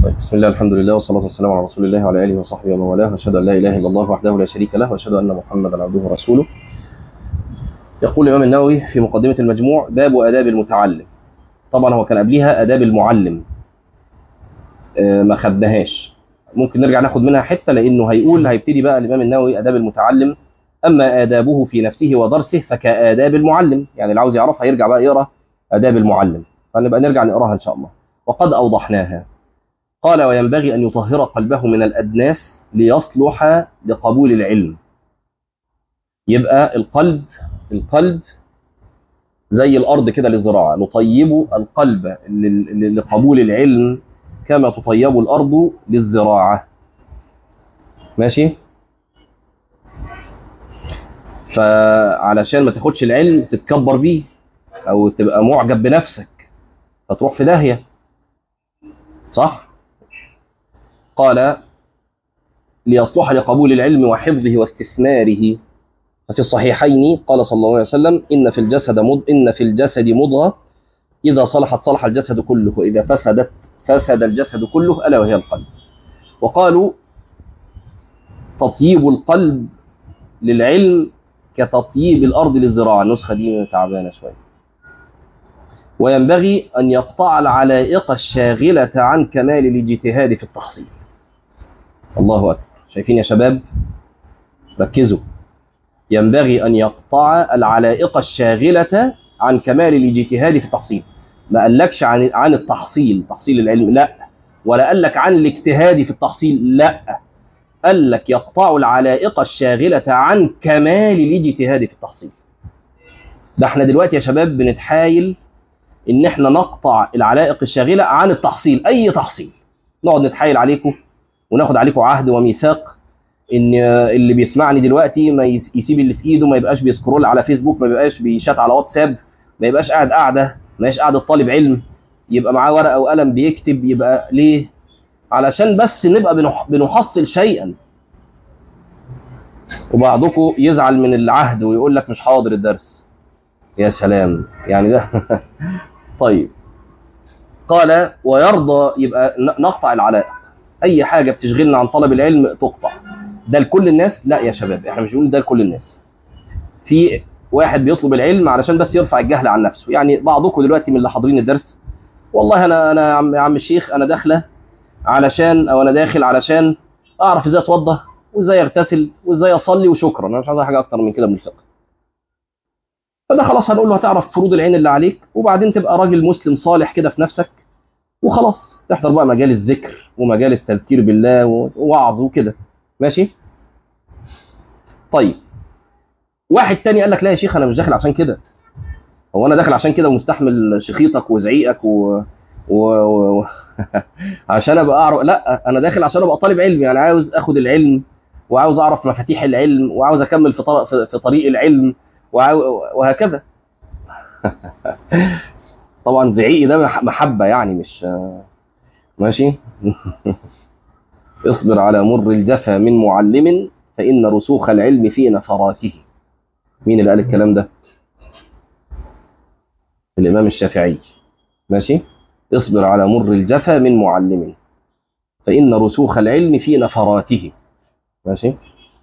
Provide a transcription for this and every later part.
طيب بسم الله الحمد لله والصلاة والسلام على رسول الله وعلى آله وصحبه ومن والاه وأشهد أن لا إله إلا الله وحده لا شريك له وأشهد أن محمدا عبده ورسوله يقول الإمام النووي في مقدمة المجموع باب آداب المتعلم طبعا هو كان قبليها آداب المعلم آه، ما خدناهاش ممكن نرجع ناخد منها حتة لأنه هيقول هيبتدي بقى الإمام النووي آداب المتعلم أما آدابه في نفسه ودرسه فكآداب المعلم يعني اللي عاوز يعرفها يرجع بقى يقرأ آداب المعلم فنبقى نرجع نقراها إن شاء الله وقد أوضحناها قال وينبغي أن يطهر قلبه من الأدناس ليصلح لقبول العلم يبقى القلب القلب زي الأرض كده للزراعة نطيب القلب لل- لقبول العلم كما تطيب الأرض للزراعة ماشي فعلشان ما تاخدش العلم تتكبر بيه أو تبقى معجب بنفسك فتروح في داهية صح؟ قال ليصلح لقبول العلم وحفظه واستثماره ففي الصحيحين قال صلى الله عليه وسلم إن في الجسد مض إن في الجسد مضغة إذا صلحت صلح الجسد كله وإذا فسدت فسد الجسد كله ألا وهي القلب وقالوا تطييب القلب للعلم كتطييب الأرض للزراعة النسخة دي تعبانة شوية وينبغي أن يقطع العلائق الشاغلة عن كمال الاجتهاد في التحصيل الله أكبر شايفين يا شباب ركزوا ينبغي أن يقطع العلائق الشاغلة عن كمال الاجتهاد في التحصيل ما قالكش عن عن التحصيل تحصيل العلم لا ولا قال لك عن الاجتهاد في التحصيل لا قال لك يقطع العلائق الشاغلة عن كمال الاجتهاد في التحصيل ده احنا دلوقتي يا شباب بنتحايل ان احنا نقطع العلائق الشاغله عن التحصيل اي تحصيل نقعد نتحايل عليكم وناخد عليكم عهد وميثاق ان اللي بيسمعني دلوقتي ما يس- يسيب اللي في ايده ما يبقاش بيسكرول على فيسبوك ما يبقاش بيشات على واتساب ما يبقاش قاعد قاعده ما يبقاش قاعد طالب علم يبقى معاه ورقه وقلم بيكتب يبقى ليه علشان بس نبقى بنح- بنحصل شيئا وبعضكم يزعل من العهد ويقول لك مش حاضر الدرس يا سلام يعني ده طيب قال ويرضى يبقى ن- نقطع العلائق اي حاجه بتشغلنا عن طلب العلم تقطع ده لكل الناس لا يا شباب احنا مش بنقول ده لكل الناس في واحد بيطلب العلم علشان بس يرفع الجهل عن نفسه يعني بعضكم دلوقتي من اللي حاضرين الدرس والله انا انا يا عم, يا عم الشيخ انا داخله علشان او انا داخل علشان اعرف ازاي اتوضى وازاي اغتسل وازاي اصلي وشكرا انا مش عايز حاجه اكتر من كده من الفقه فده خلاص هنقول له هتعرف فروض العين اللي عليك وبعدين تبقى راجل مسلم صالح كده في نفسك وخلاص تحضر بقى مجال الذكر ومجال التذكير بالله ووعظ وكده ماشي طيب واحد تاني قال لك لا يا شيخ انا مش داخل عشان كده هو انا داخل عشان كده ومستحمل شخيطك وزعيقك و... و... و... عشان ابقى اعرف لا انا داخل عشان ابقى طالب علم يعني عاوز اخد العلم وعاوز اعرف مفاتيح العلم وعاوز اكمل في طرق في في طريق العلم وعاو... وهكذا طبعا زعيقي ده مح- محبه يعني مش ماشي اصبر على مر الجفا من معلم فإن رسوخ العلم في نفراته مين اللي قال الكلام ده الإمام الشافعي ماشي اصبر على مر الجفا من معلم فإن رسوخ العلم في نفراته ماشي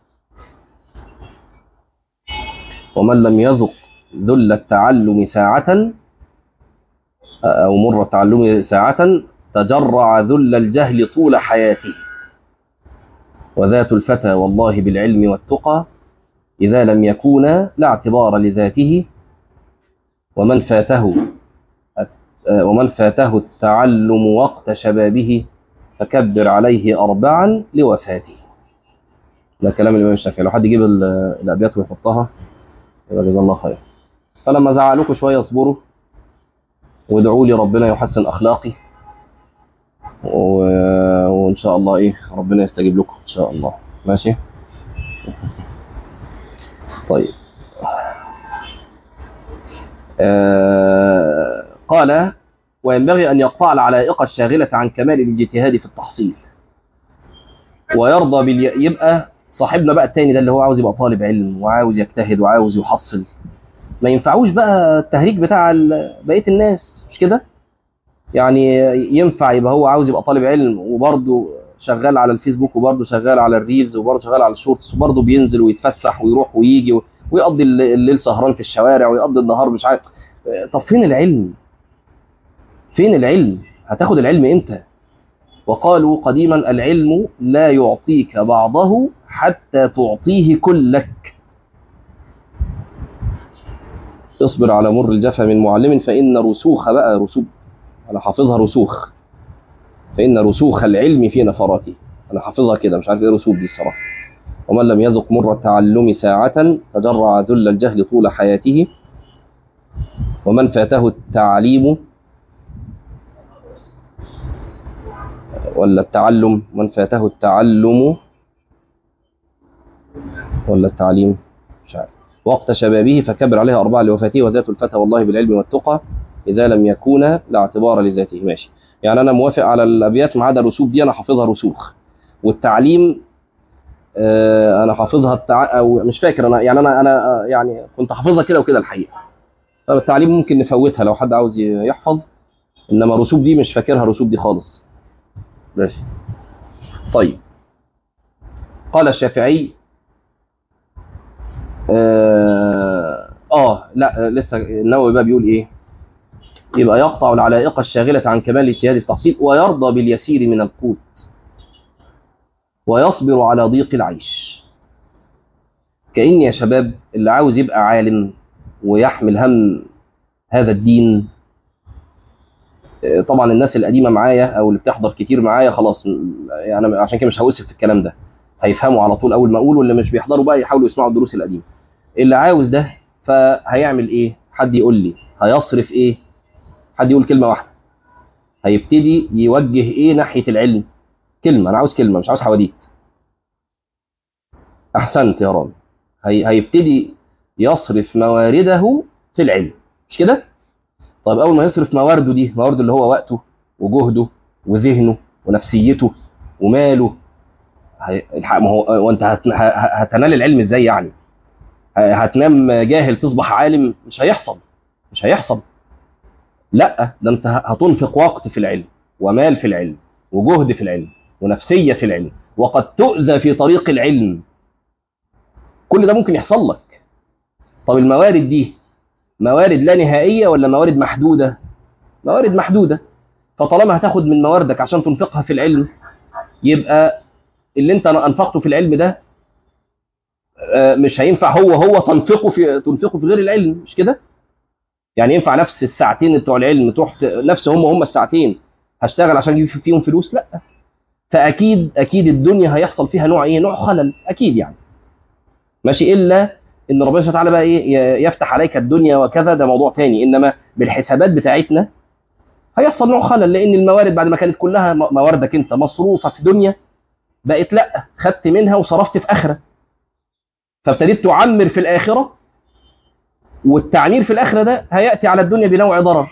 ومن لم يذق ذل التعلم ساعة أو مر التعلم ساعة تجرع ذل الجهل طول حياته وذات الفتى والله بالعلم والتقى إذا لم يكونا لا اعتبار لذاته ومن فاته ومن فاته التعلم وقت شبابه فكبر عليه أربعا لوفاته ده كلام الإمام الشافعي لو حد يجيب ال- الأبيات ويحطها يبقى جزاه الله خير فلما زعلوكوا شوية اصبروا وادعوا لي ربنا يحسن أخلاقي و... وإن شاء الله إيه ربنا يستجيب لكم إن شاء الله ماشي طيب آه قال وينبغي أن يقطع العلائق الشاغلة عن كمال الاجتهاد في التحصيل ويرضى بال يبقى صاحبنا بقى التاني ده اللي هو عاوز يبقى طالب علم وعاوز يجتهد وعاوز يحصل ما ينفعوش بقى التهريج بتاع ال- بقية الناس مش كده يعني ينفع يبقى هو عاوز يبقى طالب علم وبرضه شغال على الفيسبوك وبرضه شغال على الريلز وبرضه شغال على الشورتس وبرضه بينزل ويتفسح ويروح ويجي و- ويقضي الل- الليل سهران في الشوارع ويقضي النهار مش عارف طب فين العلم؟ فين العلم؟ هتاخد العلم امتى؟ وقالوا قديما العلم لا يعطيك بعضه حتى تعطيه كلك اصبر على مر الجفا من معلم فإن رسوخ بقى رسوب أنا حافظها رسوخ فإن رسوخ العلم في نفراته أنا حافظها كده مش عارف إيه رسوب دي الصراحة ومن لم يذق مر التعلم ساعة تجرع ذل الجهل طول حياته ومن فاته التعليم ولا التعلم من فاته التعلم ولا التعليم مش عارف وقت شبابه فكبر عليها أربعة لوفاته وذات الفتى والله بالعلم والتقى إذا لم يكون لا اعتبار لذاته ماشي يعني أنا موافق على الأبيات ما عدا الرسوب دي أنا حافظها رسوخ والتعليم آه، أنا حافظها التع... أو مش فاكر أنا يعني أنا أنا آه، يعني كنت حافظها كده وكده الحقيقة فالتعليم ممكن نفوتها لو حد عاوز ي- يحفظ إنما رسوب دي مش فاكرها رسوب دي خالص ماشي طيب قال الشافعي آه, اه لا لسه النووي بقى بيقول ايه يبقى يقطع العلائق الشاغلة عن كمال الاجتهاد في التحصيل ويرضى باليسير من القوت ويصبر على ضيق العيش كأن يا شباب اللي عاوز يبقى عالم ويحمل هم هذا الدين آه، طبعا الناس القديمة معايا او اللي بتحضر كتير معايا خلاص م- يعني عشان كده مش هوسف في الكلام ده هيفهموا على طول اول ما اقول واللي مش بيحضروا بقى يحاولوا يسمعوا الدروس القديمة اللي عاوز ده فهيعمل ايه حد يقول لي هيصرف ايه حد يقول كلمه واحده هيبتدي يوجه ايه ناحيه العلم كلمه انا عاوز كلمه مش عاوز حواديت احسنت يا رامي هي هيبتدي يصرف موارده في العلم مش كده طيب اول ما يصرف موارده دي موارده اللي هو وقته وجهده وذهنه ونفسيته وماله هي- الح- ما هو وانت هت- ه- ه- هتنال العلم ازاي يعني هتنام جاهل تصبح عالم مش هيحصل مش هيحصل لا ده انت هتنفق وقت في العلم ومال في العلم وجهد في العلم ونفسية في العلم وقد تؤذى في طريق العلم كل ده ممكن يحصل لك طب الموارد دي موارد لا نهائية ولا موارد محدودة موارد محدودة فطالما هتاخد من مواردك عشان تنفقها في العلم يبقى اللي انت انفقته في العلم ده آه، مش هينفع هو هو تنفقه في تنفقه في غير العلم مش كده يعني ينفع نفس الساعتين بتوع العلم تروح ت- نفس هم هم الساعتين هشتغل عشان اجيب فيهم فلوس لا فاكيد اكيد الدنيا هيحصل فيها نوع ايه نوع خلل اكيد يعني ماشي الا ان ربنا سبحانه وتعالى بقى ايه ي- يفتح عليك الدنيا وكذا ده موضوع تاني انما بالحسابات بتاعتنا هيحصل نوع خلل لان الموارد بعد ما كانت كلها م- مواردك انت مصروفه في دنيا بقت لا خدت منها وصرفت في اخره فابتديت تعمر في الاخره والتعمير في الاخره ده هياتي على الدنيا بنوع ضرر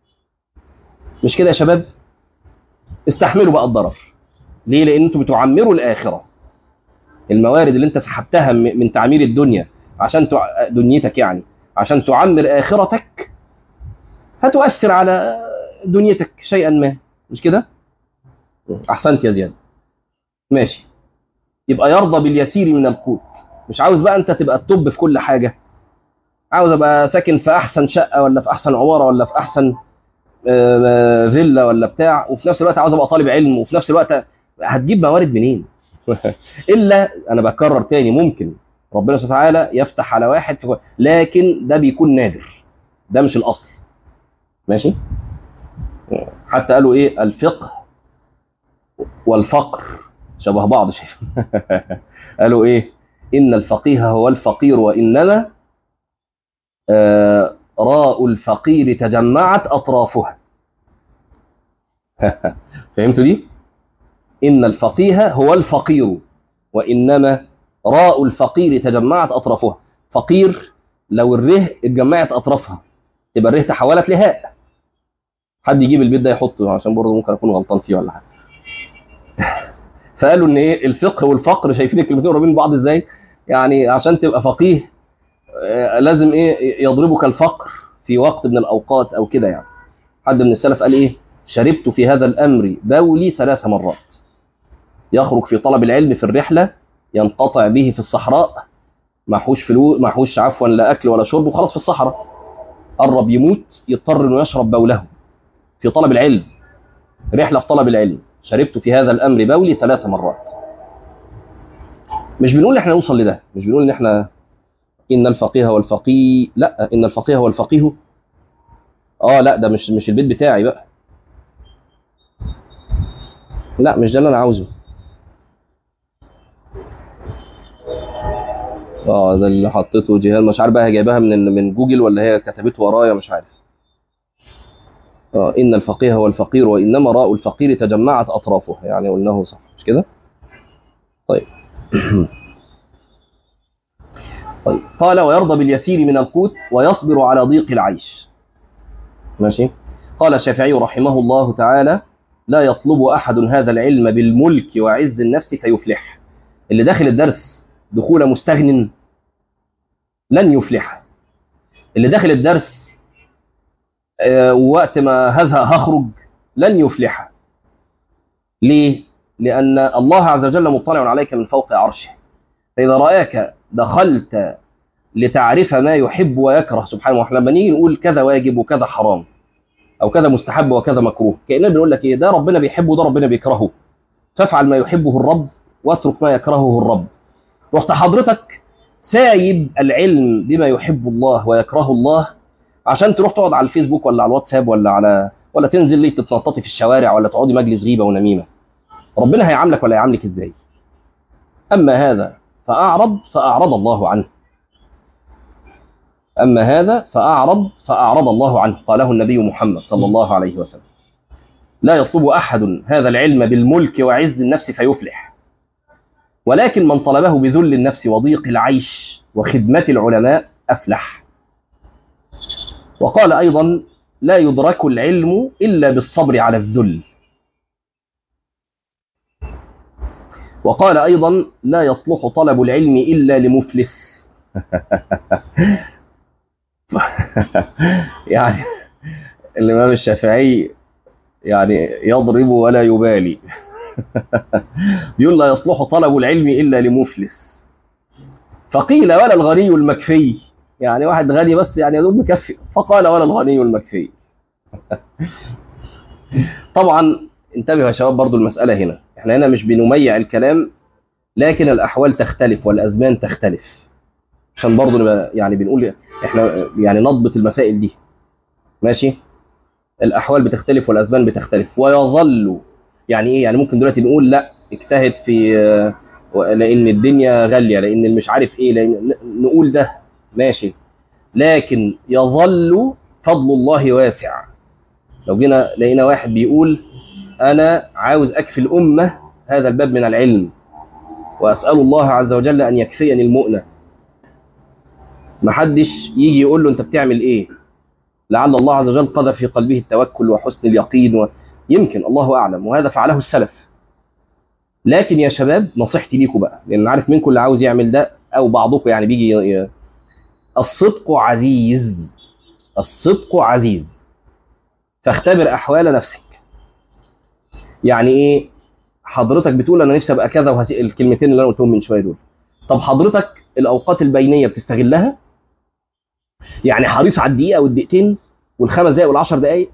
مش كده يا شباب استحملوا بقى الضرر ليه لان انتوا بتعمروا الاخره الموارد اللي انت سحبتها م- من تعمير الدنيا عشان تع... دنيتك يعني عشان تعمر اخرتك هتؤثر على دنيتك شيئا ما مش كده احسنت يا زياد ماشي يبقى يرضى باليسير من القوت مش عاوز بقى انت تبقى الطب في كل حاجه عاوز ابقى ساكن في احسن شقه ولا في احسن عماره ولا في احسن آه، فيلا ولا بتاع وفي نفس الوقت عاوز ابقى طالب علم وفي نفس الوقت هتجيب موارد منين الا انا بكرر تاني ممكن ربنا سبحانه وتعالى يفتح على واحد في لكن ده بيكون نادر ده مش الاصل ماشي حتى قالوا ايه الفقه والفقر شبه بعض شايف قالوا ايه ان الفقيه هو الفقير وانما آه راء الفقير تجمعت اطرافها فهمتوا دي ان الفقيه هو الفقير وانما راء الفقير تجمعت اطرافها فقير لو الره اتجمعت اطرافها تبقى الره تحولت لهاء حد يجيب البيت ده يحطه عشان برضه ممكن اكون غلطان فيه ولا حاجه فقالوا ان ايه الفقه والفقر شايفين الكلمتين قريبين من بعض ازاي يعني عشان تبقى فقيه آه، لازم ايه يضربك الفقر في وقت من الاوقات او كده يعني حد من السلف قال ايه شربت في هذا الأمر بولي ثلاث مرات يخرج في طلب العلم في الرحلة ينقطع به في الصحراء معهوش فلوس معهوش عفوا لا أكل ولا شرب وخلاص في الصحراء قرب يموت يضطر انه يشرب بوله في طلب العلم رحلة في طلب العلم شربت في هذا الأمر بولي ثلاث مرات مش بنقول احنا نوصل لده مش بنقول ان احنا ان الفقيه والفقيه لا ان الفقيه والفقيه اه لا ده مش مش البيت بتاعي بقى لا مش ده اللي انا عاوزه اه ده اللي حطيته جهال مش عارف بقى هي جايباها من من جوجل ولا هي كتبته ورايا مش عارف اه ان الفقيه هو الفقير وانما راء الفقير تجمعت اطرافه يعني قلناه صح مش كده طيب طيب قال ويرضى باليسير من القوت ويصبر على ضيق العيش ماشي قال الشافعي رحمه الله تعالى لا يطلب احد هذا العلم بالملك وعز النفس فيفلح اللي داخل الدرس دخول مستغن لن يفلح اللي داخل الدرس آه، وقت ما هزهق هخرج لن يفلح ليه لان الله عز وجل مطلع عليك من فوق عرشه فاذا راك دخلت لتعرف ما يحب ويكره سبحانه وتعالى لما نيجي نقول كذا واجب وكذا حرام او كذا مستحب وكذا مكروه كاننا بنقول لك ايه ده ربنا بيحبه وده ربنا بيكرهه فافعل ما يحبه الرب واترك ما يكرهه الرب رحت حضرتك سايب العلم بما يحب الله ويكرهه الله عشان تروح تقعد على الفيسبوك ولا على الواتساب ولا على ولا تنزل لي تتنططي في الشوارع ولا تقعدي مجلس غيبه ونميمه ربنا هيعاملك ولا هيعاملك ازاي اما هذا فاعرض فاعرض الله عنه اما هذا فاعرض فاعرض الله عنه قاله النبي محمد صلى الله عليه وسلم لا يطلب احد هذا العلم بالملك وعز النفس فيفلح ولكن من طلبه بذل النفس وضيق العيش وخدمة العلماء أفلح وقال أيضا لا يدرك العلم إلا بالصبر على الذل وقال أيضا لا يصلح طلب العلم إلا لمفلس يعني الإمام الشافعي يعني يضرب ولا يبالي بيقول لا يصلح طلب العلم الا لمفلس فقيل ولا الغني المكفي يعني واحد غني بس يعني يدوب مكفي فقال ولا الغني المكفي طبعا انتبهوا يا شباب برضو المسألة هنا احنا هنا مش بنميع الكلام لكن الأحوال تختلف والأزمان تختلف عشان برضو نبقى يعني بنقول احنا يعني نضبط المسائل دي ماشي الأحوال بتختلف والأزمان بتختلف ويظل يعني ايه يعني ممكن دلوقتي نقول لا اجتهد في لان الدنيا غاليه لان مش عارف ايه لان نقول ده ماشي لكن يظل فضل الله واسع لو جينا لقينا واحد بيقول انا عاوز اكفي الامه هذا الباب من العلم واسال الله عز وجل ان يكفيني المؤنه محدش يجي يقول له انت بتعمل ايه لعل الله عز وجل قذف في قلبه التوكل وحسن اليقين و... يمكن الله اعلم وهذا فعله السلف لكن يا شباب نصيحتي ليكم بقى لان عارف منكم اللي عاوز يعمل ده او بعضكم يعني بيجي ي... الصدق عزيز الصدق عزيز فاختبر احوال نفسك يعني ايه حضرتك بتقول انا نفسي ابقى كذا وهسي الكلمتين اللي انا قلتهم من شويه دول طب حضرتك الاوقات البينيه بتستغلها يعني حريص على الدقيقه والدقيقتين والخمس دقائق والعشر دقائق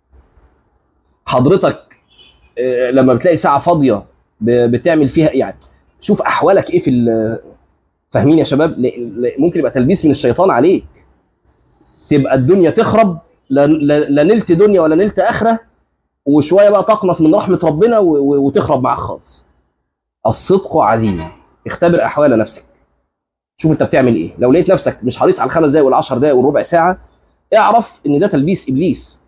حضرتك لما بتلاقي ساعه فاضيه بتعمل فيها يعني شوف احوالك ايه في فاهمين يا شباب ممكن يبقى تلبيس من الشيطان عليك تبقى الدنيا تخرب لا نلت دنيا ولا نلت اخره وشويه بقى تقنط من رحمه ربنا وتخرب معاك خالص الصدق عزيز اختبر احوال نفسك شوف انت بتعمل ايه لو لقيت نفسك مش حريص على الخمس دقايق والعشر دقايق والربع ساعه اعرف ان ده تلبيس ابليس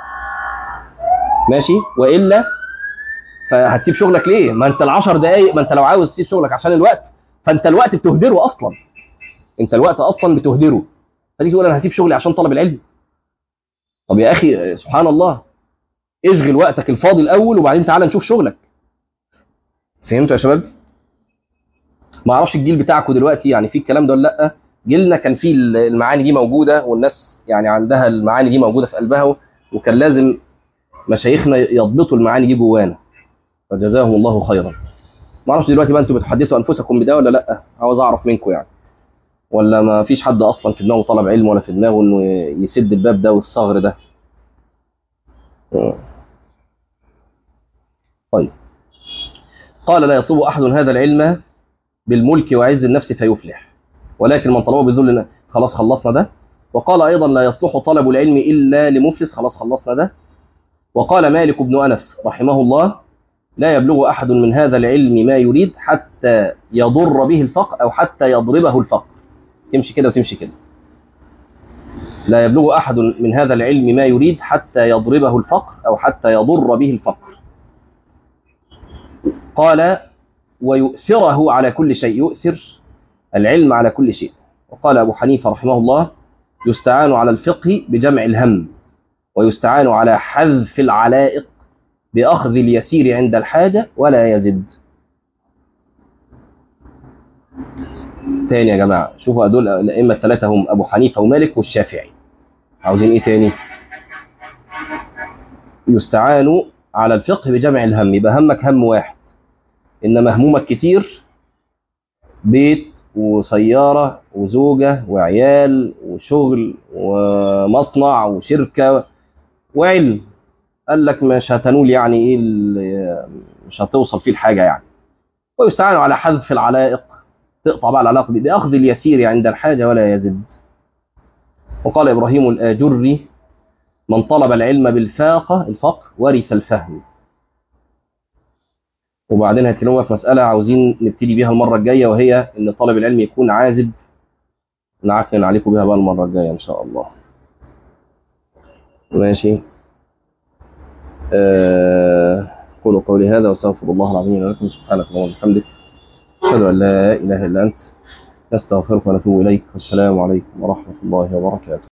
ماشي والا فهتسيب شغلك ليه ما انت العشر دقايق ما انت لو عاوز تسيب شغلك عشان الوقت فانت الوقت بتهدره اصلا انت الوقت اصلا بتهدره فتيجي تقول انا هسيب شغلي عشان طلب العلم طب يا اخي سبحان الله اشغل وقتك الفاضي الاول وبعدين تعالى نشوف شغلك فهمتوا يا شباب ما اعرفش الجيل بتاعكم دلوقتي يعني في الكلام ده ولا لا جيلنا كان فيه المعاني دي موجوده والناس يعني عندها المعاني دي موجوده في قلبها وكان لازم مشايخنا يضبطوا المعاني دي جوانا فجزاهم الله خيرا ما اعرفش دلوقتي بقى انتوا بتحدثوا انفسكم بده ولا لا عاوز اعرف منكم يعني ولا ما فيش حد اصلا في دماغه طلب علم ولا في دماغه انه يسد الباب ده والثغر ده طيب قال لا يطلب احد هذا العلم بالملك وعز النفس فيفلح ولكن من طلبه بذل خلاص خلصنا ده وقال ايضا لا يصلح طلب العلم الا لمفلس خلاص خلصنا ده وقال مالك بن انس رحمه الله لا يبلغ احد من هذا العلم ما يريد حتى يضر به الفقر او حتى يضربه الفقر تمشي كده وتمشي كده لا يبلغ احد من هذا العلم ما يريد حتى يضربه الفقر او حتى يضر به الفقر قال ويؤثره على كل شيء يؤثر العلم على كل شيء وقال أبو حنيفة رحمه الله يستعان على الفقه بجمع الهم ويستعان على حذف العلائق بأخذ اليسير عند الحاجة ولا يزد تاني يا جماعة شوفوا دول الأئمة الثلاثة هم أبو حنيفة ومالك والشافعي عاوزين إيه تاني يستعان على الفقه بجمع الهم يبقى همك هم واحد إنما همومك كتير بيت وسيارة وزوجة وعيال وشغل ومصنع وشركة وعلم قال لك مش هتنول يعني ايه مش هتوصل فيه الحاجة يعني ويستعان على حذف العلائق تقطع بقى العلاقة بأخذ اليسير عند الحاجة ولا يزد وقال إبراهيم الآجري من طلب العلم بالفاقة الفقر ورث الفهم وبعدين هتكلموا في مسألة عاوزين نبتدي بيها المرة الجاية وهي إن طالب العلم يكون عازب نعكنن عليكم بيها بقى المرة الجاية إن شاء الله ماشي أه... قولوا قولي هذا واستغفر الله العظيم لي ولكم سبحانك اللهم وبحمدك أشهد أن لا إله إلا أنت نستغفرك ونتوب إليك والسلام عليكم ورحمة الله وبركاته